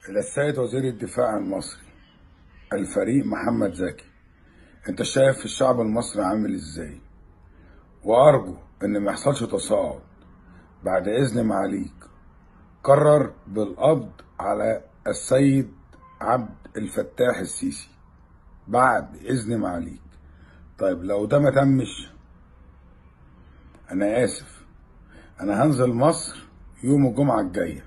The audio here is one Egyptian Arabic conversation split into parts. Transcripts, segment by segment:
إلى السيد وزير الدفاع المصري الفريق محمد زكي انت شايف الشعب المصري عامل ازاي وارجو ان ما يحصلش تصاعد بعد اذن معاليك قرر بالقبض على السيد عبد الفتاح السيسي بعد اذن معاليك طيب لو ده ما تمش انا اسف انا هنزل مصر يوم الجمعه الجايه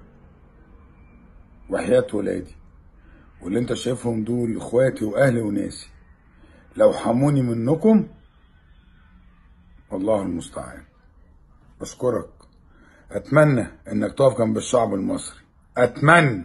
وحياة ولادي واللي انت شايفهم دول اخواتي واهلي وناسي لو حموني منكم والله المستعان بشكرك اتمنى انك تقف جنب الشعب المصري اتمنى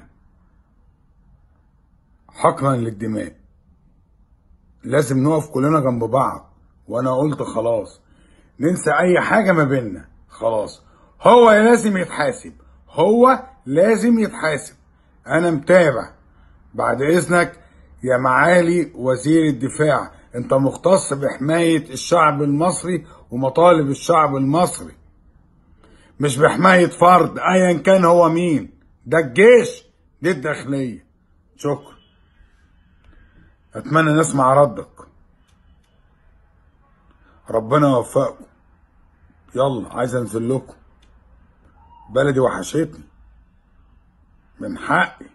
حقنا للدماء لازم نقف كلنا جنب بعض وانا قلت خلاص ننسى اي حاجه ما بيننا خلاص هو لازم يتحاسب هو لازم يتحاسب انا متابع بعد اذنك يا معالي وزير الدفاع انت مختص بحماية الشعب المصري ومطالب الشعب المصري مش بحماية فرد ايا كان هو مين ده الجيش دي الداخلية شكرا اتمنى نسمع ردك ربنا يوفقكم يلا عايز انزل لكم بلدي وحشتني من حقي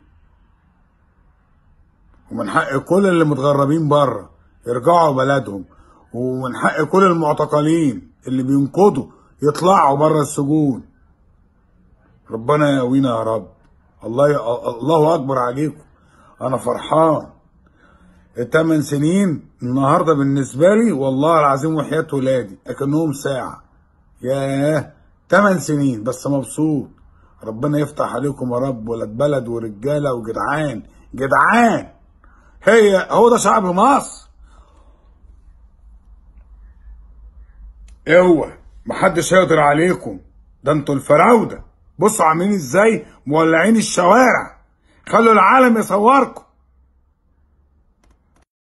ومن حق كل اللي متغربين بره يرجعوا بلدهم ومن حق كل المعتقلين اللي بينقضوا يطلعوا بره السجون ربنا يقوينا يا رب الله ي... الله اكبر عليكم انا فرحان الثمان سنين النهارده بالنسبه لي والله العظيم وحياه ولادي اكنهم ساعه ياه ثمان سنين بس مبسوط ربنا يفتح عليكم يا رب ولاد بلد ورجاله وجدعان جدعان هي هو ده شعب مصر اوعى محدش هيقدر عليكم ده انتوا الفراوده بصوا عاملين ازاي مولعين الشوارع خلوا العالم يصوركم